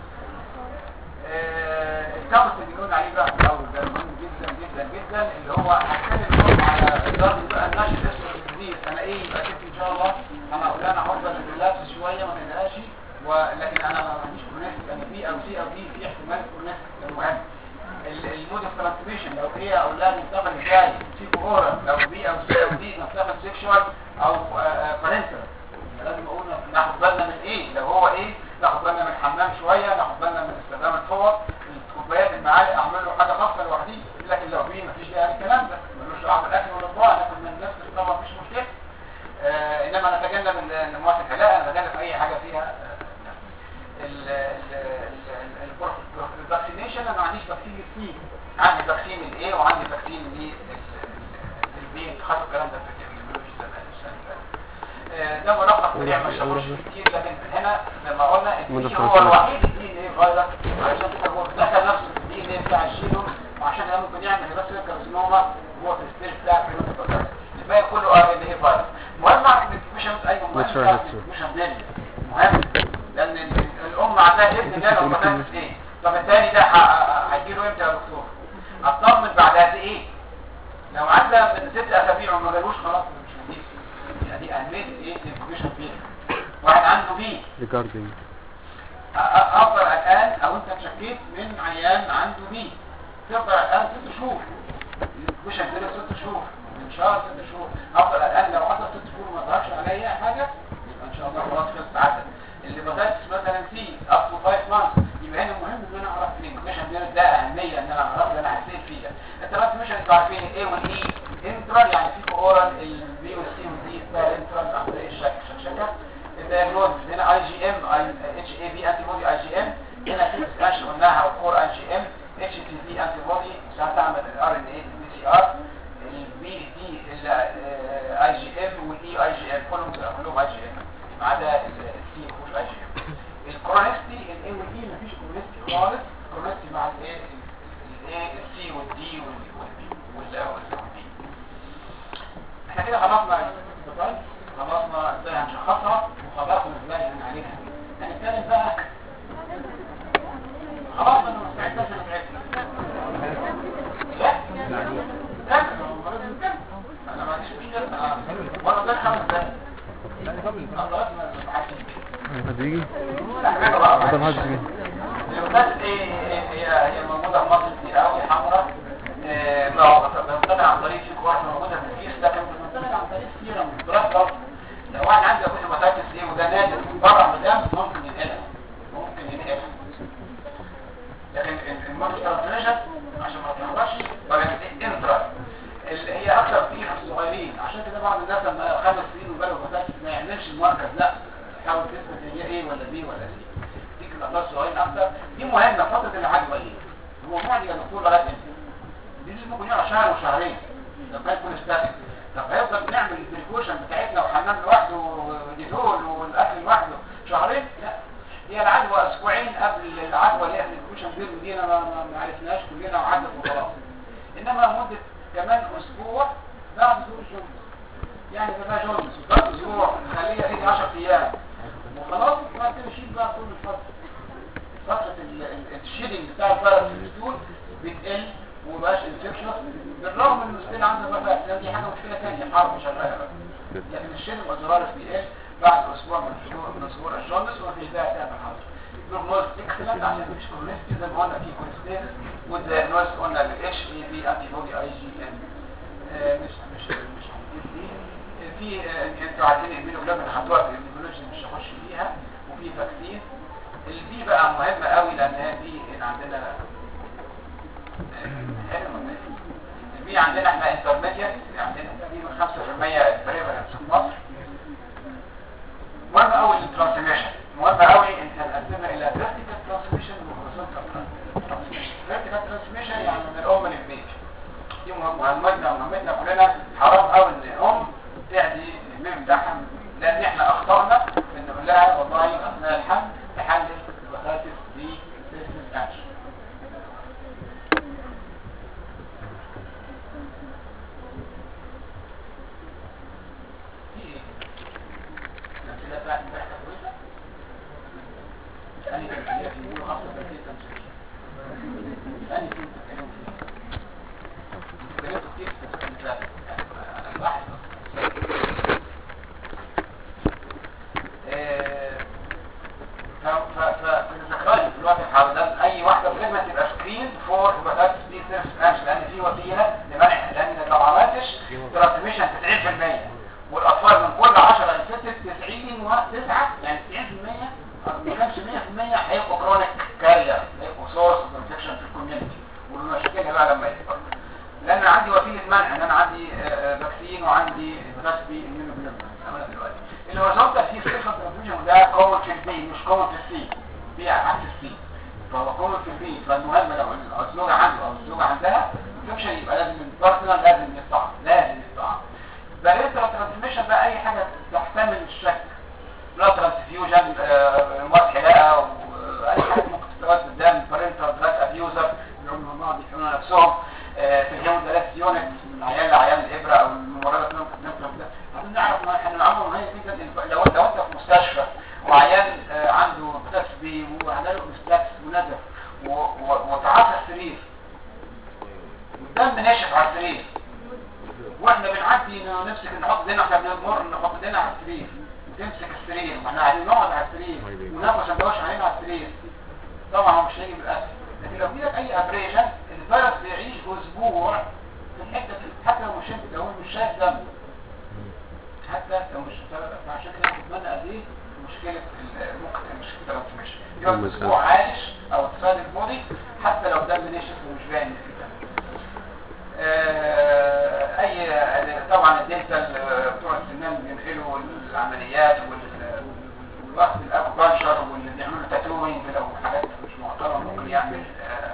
الكامس اللي بنقول عليه بقى في الاول ده مهم جدا جدا جدا اللي هو هتكلم اليوم على اداره بقى النشر الجديد انا ايه يبقى كده ان شاء الله انا اقول انا هفضل ريلابس شويه ما نقلقش ولكن انا ما عنديش كونكت انا بي او سي او دي في احتمال كونكت المهم المود اوف ترانسميشن لو هي او لا ننتقل ازاي سيكو اورا لو بي او سي او دي ننتقل سيكشوال او بارنتال لازم اقول ناخد بالنا من ايه لو هو ايه ناخد بالنا من الحمام شويه ناخد بالنا من استخدام الفوط الكوبايات المعالق اعمل له حاجه خاصه لوحدي لكن لو في مفيش داعي الكلام ده ملوش دعوه بالاكل ولا الضوء ناكل من نفس طبعا مفيش مشكله آه انما نتجنب المواد لا انا بتجنب اي حاجه فيها الفاكسينيشن انا ما عنديش فاكسين كتير عندي فاكسين الاي وعندي فاكسين البي خدوا الكلام ده في التكنولوجي زمان ده ملخص سريع مش هخش كتير لكن هنا لما قلنا الدي هو الوحيد الدي ان ايه فيروس عشان كده هو دخل نفسه في الدي ان ايه بتاع الشيلو وعشان ده ممكن يعمل بس كارسينوما هو في الستيج بتاع الكلينيكال الباقي كله ار ان ايه فيروس مهم اعرف مش ايوه مهم مش مهم لان الام عندها ابن ده لو فتحت ايه طب الثاني ده هيجيله امتى يا دكتور اطمن بعد قد ايه لو عدى من ست اسابيع وما جالوش خلاص مش هديك دي اهميه الايه الانفورميشن بيه واحد عنده بيه ريجاردنج افضل الان او انت شكيت من عيان عنده بيه تفضل الان ست شهور مش هتجيله ست شهور من شهر ست شهور افضل الان لو عدى ست شهور وما ظهرش عليا حاجه يبقى ان شاء الله خلاص خلصت عدد اللي بدات مثلا سي اب تو 5 مانث يبقى هنا مهم ان انا اعرف مين مش ده اهميه ان انا اعرف اللي انا حسيت فيها انت بس مش انتوا عارفين الاي والاي انترال يعني في اورال البي والسي والدي ده انترال عن طريق الشك شكشكه الدايجنوز هنا اي جي ام اتش اي بي انتي بودي اي جي ام هنا في سكاش قلناها وكور اي جي ام اتش تي بي انتي بودي ساعات تعمل الار ان اي بي سي ار البي دي اي جي ام والاي اي جي ام كلهم كلهم اي جي ام ما عدا السي ما فيهوش اي جي ام الكرونستي الاي والاي مفيش كرونستي خالص كرونستي مع الاي الاي السي والدي والبي والبي احنا كده خلصنا البطل خلصنا ازاي هنشخصها وخلصنا ازاي هنعالجها هنتكلم بقى خلاص انا مستعد بس انا تعبت لا انا ما عنديش مشكله وانا ده خمس دقايق خلاص ما هتيجي لا طب هتيجي الغاز ايه هي هي موجوده في مصر كتير قوي حمراء بتنتقل عن طريق في كوارث موجوده في الكيس لكن بتنتقل عن طريق سيرم بلاد لو واحد عنده كل هيباتيتس ايه وده نادر بره من الدم ممكن ينقلها ممكن ينقلها لكن المرض ترانسميشن عشان ما تلخبطش بقت انترا اللي هي اكثر كتير في الصغيرين عشان كده بعض الناس لما خمس سنين وبلغوا هيباتيتس ما يعملش المركز لا حاول تثبت هي ايه ولا بي ولا سي دي كده الاطفال الصغيرين اكتر دي مهمه فتره العدوى ايه هو معدي يا دكتور لغايه امتى دي لازم ممكن يقعد شهر وشهرين لما يكون استاتيك طب هيفضل نعمل البريكوشن بتاعتنا وحمام لوحده وديتول والاكل لوحده شهرين لا هي العدوى اسبوعين قبل العدوى اللي هي البريكوشن دي ودي انا ما عرفناش كلنا وعدت وخلاص انما مده كمان اسبوع بعد ظهور الجونز يعني ده جونز بعد اسبوع نخليها هي 10 ايام وخلاص بعد كده نشيل بقى كل الفتره فتره الشيدنج بتاع الفيروس في الستول بتقل ومبقاش انفكشن بالرغم ان المشكله عنده بقى لان دي حاجه مشكله ثانيه حرب شغاله بقى لكن الشيدنج والزرار بيقل بعد اسبوع من ظهور من ظهور الجوندس ومفيش داعي تعمل حرب البروجنوز اكسلنت عشان مفيش كوليستي زي ما قلنا في كوليستيز والدياجنوز قلنا الاتش اي بي انتي بودي اي جي ان مش مش مش هنجيب دي في آه، انتوا عايزين الاميونوجلوبين خدوها في الاميونولوجي مش هخش فيها وفي فاكسين البي بقى مهمه قوي لان هي دي إن عندنا البي عندنا احنا انترميديت عندنا تقريبا 5% بريفالنس في مصر مهم قوي الترانسميشن مهم قوي ان هنقسمها الى فيرتيكال ترانسميشن وهوريزونتال ترانسميشن فيرتيكال ترانسميشن يعني من الام للبيت دي مهم- مهمتنا ومهمتنا كلنا حرام قوي ان الام تعدي الميم بتاعها لان احنا اخطانا في ان نقول لها والله اثناء الحمل تحلل البخاتس دي سيستم اكشن لان في وسيله لمنع لان لو ما عملتش ترانسميشن 90% والاطفال من كل 10 انفكتد 90 و9 يعني 90% ما كانش 100% هيبقوا كرونيك كارير هيبقوا سورس اوف انفكشن في الكوميونتي والمشاكل بقى لما يكبر لان عندي وسيله منع ان انا عندي آه، آه، فاكسين وعندي رسبي اميونوجلوبولين عملها دلوقتي اللي هو صوت في سيرفر ترانسميشن ده كومن في البي مش كومن في السي بي عكس السي فهو كومن في البي فالمهم لو الزوجه عنده او الزوجه عندها انفكشن يبقى لازم البارتنر لازم يطعم لازم يطعم بالنسبه ترانسميشن بقى اي حاجه تحتمل الشك بلاد ترانسفيوجن مواد حلاقه واي حاجه ممكن تستغل قدام بارنتال دراج ابيوزر اللي هم مع بعض يحملوا نفسهم آه، في اليوم ثلاث يونت من عيال لعيال الابره او الممرضه نفسها ده عايزين نعرف ما احنا الامر مهم جدا إن لو لو انت في مستشفى وعيال آه، عنده تسبي وعمله مستكس ونزف و- و- وتعافى السرير والدم ناشف على السرير واحنا بنعدي نمسك نحط ايدينا احنا بنمر نحط ايدينا على السرير وتمسك السرير ما احنا قاعدين نقعد على السرير وناكل سندوتش علينا على السرير طبعا هو مش هيجي بالاكل لكن لو جيلك اي ابريشن الفيروس بيعيش اسبوع في الحته دي حتى لو مش انت لو مش شايف دم حتى لو مش عشان كده بتتمنى قد ايه مشكله ال- ممكن مشكله الترانسميشن يقعد اسبوع عايش او تصادق بودي حتى لو دم نشف ومش باين إن في دم آه، اي طبعا الدلتا ال- بتوع السنان بينقلوا العمليات وال- والوقت الاكوبانشر واللي بيعملوا تاتوينج لو حاجات مش محترمه ممكن يعمل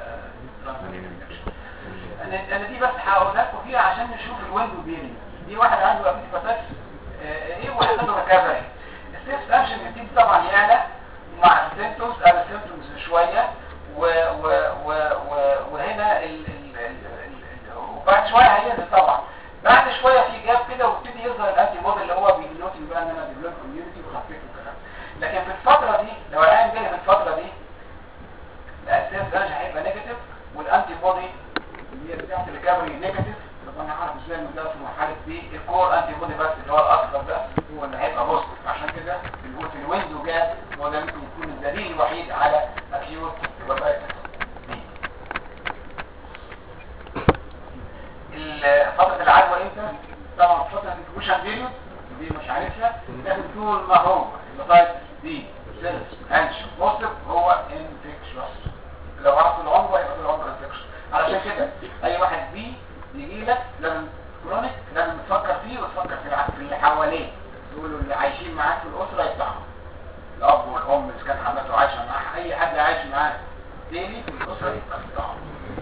انا انا دي بس هقولها لكم فيها عشان نشوف الويندو بيرنج دي واحد عنده ابيتيباتاس ايه ويحصل له ريكفري السيف اكشن بيبتدي طبعا يعلى مع السيمتومز على السيمتومز شويه و و و و وهنا ال ال ال ال وبعد شويه هينزل طبعا بعد شويه في جاب كده ويبتدي يظهر الانتي بودي اللي هو بينوتي بقى ان انا ديفلوب كوميونتي وخفيت والكلام لكن في الفتره دي لو العيان جالي في الفتره دي الاساس ده هيبقى نيجاتيف والانتي بودي اللي هي بتاعت الريكفري نيجاتيف طب انا هعرف ازاي ان ده في مرحله دي الكور انتي بودي بس اللي هو الاصغر ده هو اللي هيبقى بوزيتيف عشان كده بنقول في الويندو جاب هو ده ممكن يكون الدليل الوحيد على اكيوت هيباتايتس بي ال- فتره العدوى امتى؟ طبعا فتره الانكوبيشن بيريود دي مش عارفها لكن طول ما هو هيباتايتس بي سيلز انش بوزيتيف هو انفكشوس لو عرفت العمر يبقى طول العمر انفكشن علشان كده اي واحد بي يجي لك لازم كرونيك لازم تفكر فيه وتفكر في الع- في اللي حواليه دول اللي عايشين معاك في الاسره يفتحوا الاب والام اذا كان حماته عايشه معاه اي حد عايش معاه ديلي في الاسره يبقى يفتحوا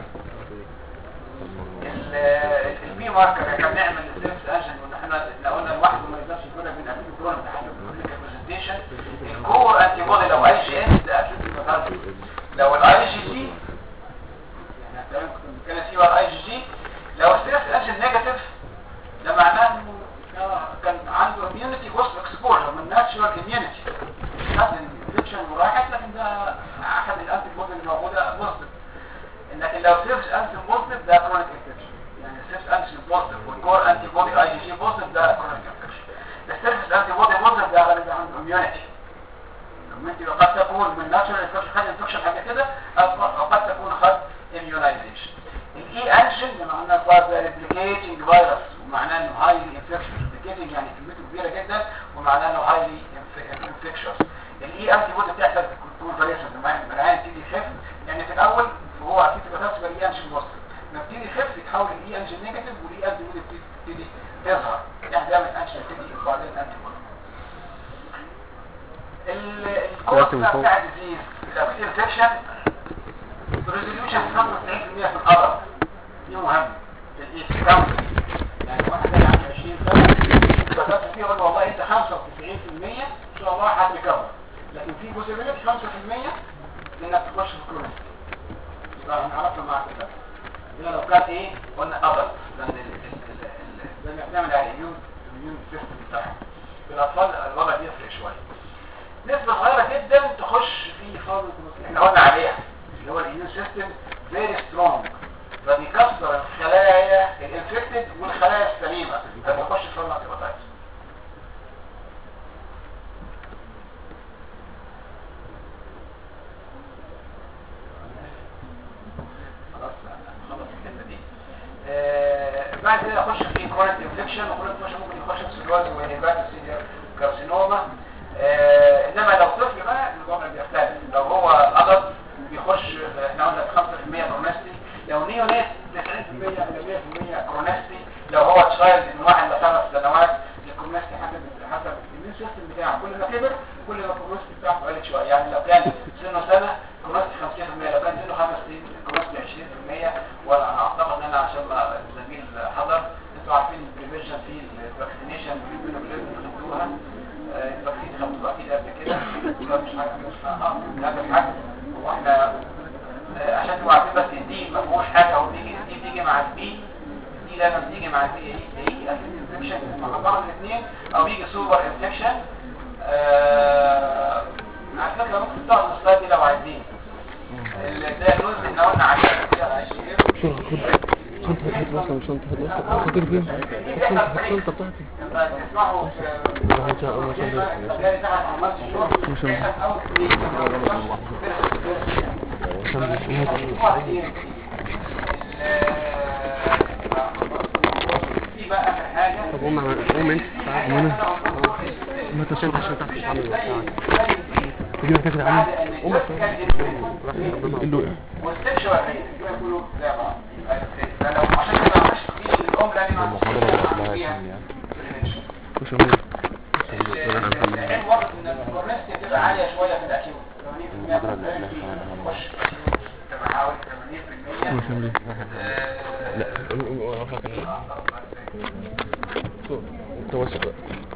ال- البي ماركر احنا بنعمل السيرفس انجن وان احنا لو قلنا لوحده ما يقدرش يكون بنعمل كورونا ده حاجه برزنتيشن الكور انتي بودي لو اي جي ان ده اكيد لو الاي جي جي يعني تمام كنت بنتكلم فيه على الاي جي جي لو السيرفس انجن نيجاتيف ده معناه انه آه، كان عنده اميونيتي بوست اكسبوجر من ناتشورال اميونيتي خد الانفكشن وراحت لكن ده احد الانتي بودي الموجوده بوزيتيف لكن لو سيرفس انتي بوزيتيف ده كرونيك انفكشن يعني السيرفس انتي بوزيتيف والكور انتي بودي اي جي جي بوزيتيف ده كرونيك انفكشن السيرفس انتي بودي بوزيتيف ده غالبا عنده اميونيتي الكوميونتي قد تكون من ناتشورال انفكشن خد انفكشن قبل كده او أو قد تكون خد immunization الاي انشن بمعنى فاز ريبليكيتنج فيروس ومعناه انه هايلي انفكشن ريبليكيتنج يعني كميته كبيره جدا ومعناه انه هايلي انفكشن الاي انتي بودي بتحصل كونفاليشن لما العيان يبتدي يخف يعني في الاول هو اكيد بتحصل الاي انشن بوزيتيف لما يبتدي يخف يتحول الاي انشن نيجاتيف والاي انتي بودي بتبتدي تظهر يعني دايما الانشن يبتدي وبعدين الانتي بودي الكورس دلوقتي من فوق. بتاع الديزيز الاكيد انفكشن ريزوليوشن 95% في القدر دي مهم الايه كاونت يعني واحد اللي عنده 20 سنه فقط فيه يقول والله انت 95% ان شاء الله هتريكفر لكن في جزء منك 5% انك تخش في كرونيك يبقى هنعرفها معاك كده ده لو كان ايه قلنا ادلت لان ال- ال- ال- ال- ده اللي بنعمل على الاميون الاميون سيستم بتاعهم في الاطفال الوضع بيفرق شويه نسبة صغيرة جدا تخش في فاضل احنا قلنا عليها اللي هو الاميون سيستم فيري سترونج فبيكسر الخلايا الانفكتد والخلايا السليمة فبيخش في فاضل هيباتايتس خلاص خلاص الحته دي بعد كده يخش في كرونيك انفكشن وكرونيك انفكشن ممكن يخش في سيروز وهيباتس كارسينوما آه انما لو طفل بقى الوضع بيختلف لو هو ادلت بيخش احنا قلنا 5% كرونستي لو نيونات 90% من 100% كرونستي لو هو تشايلد من واحد لخمس سنوات الكرونستي حسب حسب الاميون سيستم بتاعه كل ما كبر كل ما الكرونستي بتاعته قلت شويه يعني لو كان سنه سنه كرونستي 50% لو كان سنه خمس سنين كرونستي 20% وانا اعتقد ان انا عشان ما الزميل حضر انتوا عارفين البريفيشن في الفاكسينيشن في خدتوها آه، الفاكسين خدتوه اكيد قبل كده مش حاجه مش اه هذا الحاجه هو احنا آه، عشان تبقوا عارفين بس دي ما فيهوش حاجه ودي دي بتيجي مع البي دي لما بتيجي مع البي ايه ايه انفكشن مع بعض الاثنين او بيجي سوبر انفكشن آه على فكره ممكن تاخدوا السلايد دي لو عايزين الدايجنوز اللي قلنا عليه شنطة هات اصلا شنطة هات اصلا خطير فين الشنطة الشنطة بتاعتي تسمعوا في بقى اخر حاجه طب قوم قوم انت تعال وانا ما تشنط عشان تحت تجي لك كده عامل قوم اللي وقع والسكشوال ريت كله زي بعض فلو عشان كده مش في الام لازم المحاضره مش عمال العلم واضح ان الكورنستي بتبقى عاليه شويه في الاكيوت 80% تخش تبقى حوالي 80% مش عمال آه، لا توسع بقى